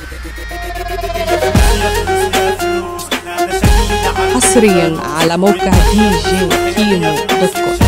حصريا على موقع دي جي كيمو دوت كوم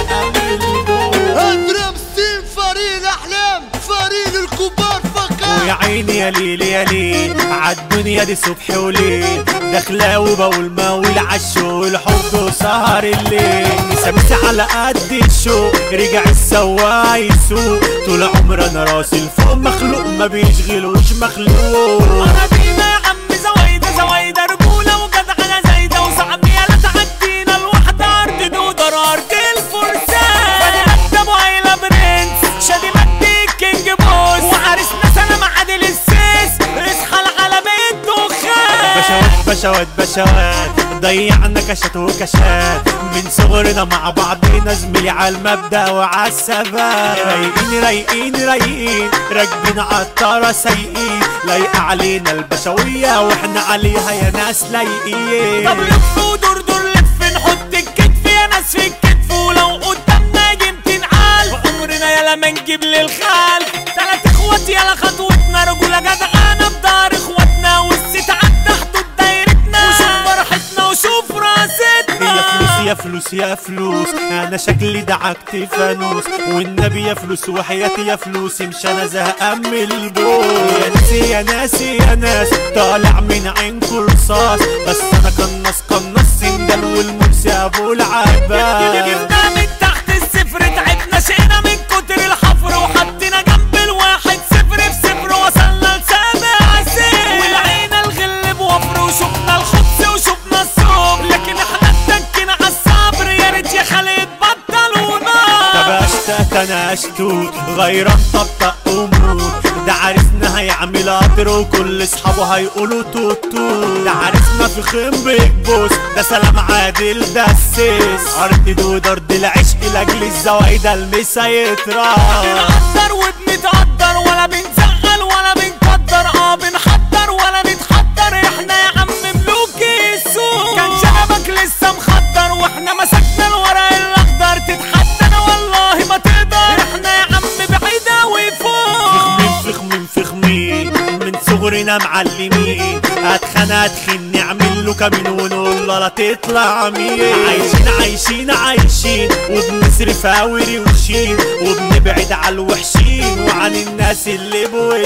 اضرب سين فريق احلام فريق الكبار فقط ويا عيني يا ليل يا ليل عالدنيا دي صبح وليل داخله وبقول ماويل عالشوق الحب وسهر الليل مسامسي على قد الشوق رجع السواق يسوق طول عمر انا راسي لفوق مخلوق ما بيشغلوش مخلوق انا بينا يا عم زوايده زوايده رجوله وجدعنه زايده وصعب يا لا تعدينا الوحده ارض دودر ارض الفرسان فادي مكتب وعيله برنس شادي مجدي كينج بوس وحارسنا سلام عادل السيس اصحى العالمية الدخان بشوات بشوات بشوات ضيعنا كشات وكشات من صغرنا مع بعضينا زميلي على المبدأ وعلى الثبات رايقين رايقين رايقين راكبين عالطارة سايقين لايقة علينا البشوية واحنا عليها يا ناس لايقين طب لف ودور دور لف نحط الكتف يا ناس في الكتف ولو قدامنا يمكن عال عمرنا يلا ما نجيب للخال تلات اخوات يلا خطوتنا رجولة جدعانة بدار اخواتنا والست عدى حدود دايرتنا وشوف فرحتنا وشوف راستنا يا فلوس يا فلوس يا فلوس انا شكلي دعكت فانوس والنبي يا فلوس وحياتي يا فلوس مش انا زهقان من البوس يا ناسي يا ناسي يا ناس طالع من عينكوا رصاص بس انا قنص قنص سندل والمرسي ابو العباس جبنا من تحت الصفر تعبنا شئنا من كتر الحفر وحطينا جنب الواحد صفر في صفر وصلنا لسابع سن والعين الغل بوفر وشفنا الخبز وشفنا الصوم لكن احنا اتكينا على الصبر يا ريت يا خالد بطلوا طب نار اشتات انا اشتوت غيران طبطق وموت ده عرسنا هيعمل قطر وكل اصحابه هيقولوا توت توت ده عرسنا في خيم بيكبوس ده سلام عادل ده السيس ارض دود ارض العشق لاجل الزوايده المسا يتراح بنقدر وبنتقدر ولا بنزغل ولا بنقدر اه بنحضر ولا نتحضر احنا يا عم ملوك السوق كان شنبك لسه مخدر واحنا مسكنا الورق الاخضر تتحدى والله ما تقدر احنا يا عم بعيدة وفوق فخمين فخمين فخمين من صغرنا معلمين اتخن اتخن نعمل له كمين ونقول له لا تطلع مين عايشين عايشين عايشين وبنصرف اوي وشين وبنبعد على الوحشين وعن الناس اللي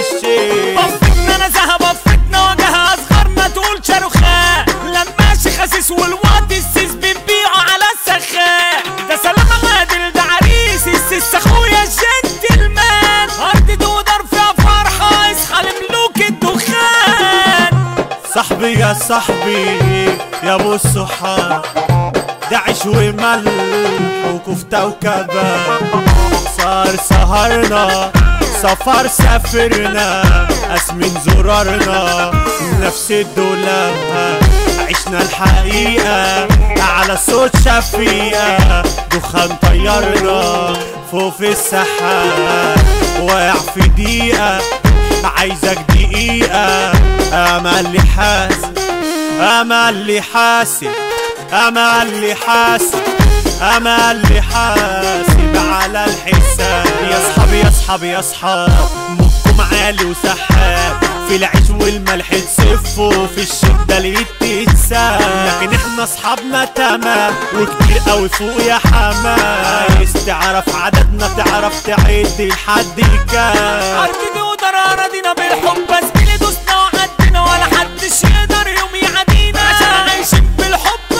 بوشين بفتنا نزهة بفتنا وجهها اصغرنا تقول شاروخان لماشي خسيس والواد السيس بنبيعه على السخاء ده سلام عادل ده عريس السيس اخويا الجنتلمان ارض دودر فيها فرحة اصحى لملوك الدخان صاحبي يا صاحبي يا ابو الصحاب ده عيش وملح وكفتة وكباب صار سهرنا سفر سافرنا اسمين زرارنا نفس الدولاب عشنا الحقيقة على صوت شفيقة دخان طيرنا فوق في السحاب واقع في دقيقة عايزك دقيقة امل لي حاسب امل لي حاسب امل لي حاسب امل لي حاسب على الحساب يا اصحابي يا اصحابي يا اصحاب مخكم عالي وسحاب في العيش والملح تسفوا في الشدة اللي تتساب لكن احنا اصحابنا تمام وكتير قوي فوق يا حمام عايز تعرف عددنا تعرف تعد لحد كام ارض دودر اراضينا بالحب بس مين دوسنا وعدنا ولا حدش يقدر يوم يعدينا عشان عايشين بالحب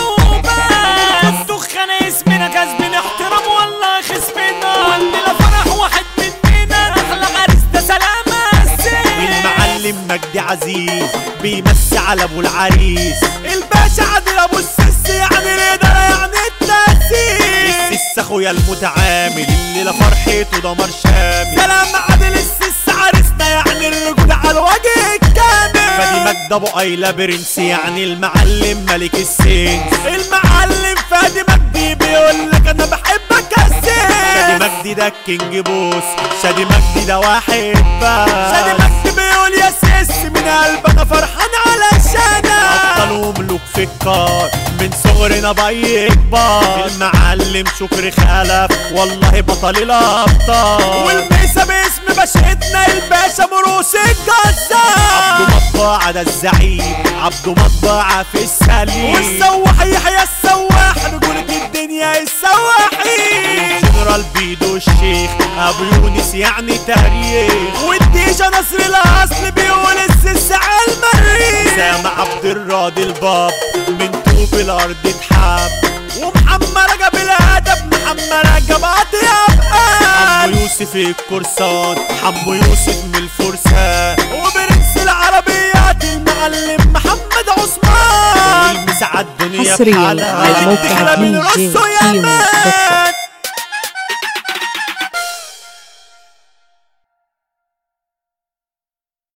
وبس دخان اسمنا كسبين احترام والله خصمنا وعندنا فرح واحد مننا احلى عريس ده سلامة السيد المعلم مجدي عزيز بيمسي على ابو العريس الباشا عادل ابو السس يعني الاداره يعني التاسيس السس اخويا المتعامل اللي لا فرحته دمر شامل سلام عادل السس عريسنا يعني الرجولة على الوجه الكامل فادي مجد ابو ايلا برنس يعني المعلم ملك السن المعلم فادي مجدي بيقول لك انا بحبك يا السن شادي مجدي ده الكينج بوس شادي مجدي ده واحد بس شادي مجدي بيقول يا سيس من قلب انا فرحان علشانك ابطال وملوك في الكار من صغرنا بي كبار المعلم شكري خلف والله بطل الابطال والميسا باسم باشتنا الباشا مروس الجزار عبده مطبعة ده الزعيم عبده مطبعة في السليم والسواح يحيى السواح رجولة الدنيا السواحين جنرال بيدو الشيخ ابو يونس يعني تاريخ والديجا نصر الاصل بيقول السس على المريخ سامع عبد الراضي الباب من طوب الارض اتحب ومحمد رجب الادب محمد رجب اطيب حمو يوسف الكورسات حمو يوسف من الفرسان وبرنس العربيات المعلم محمد عثمان والمسعى الدنيا حصرياً بحالها. على موقع الفكرة من دي جي راسه يا كيمو دوت كوم. مان.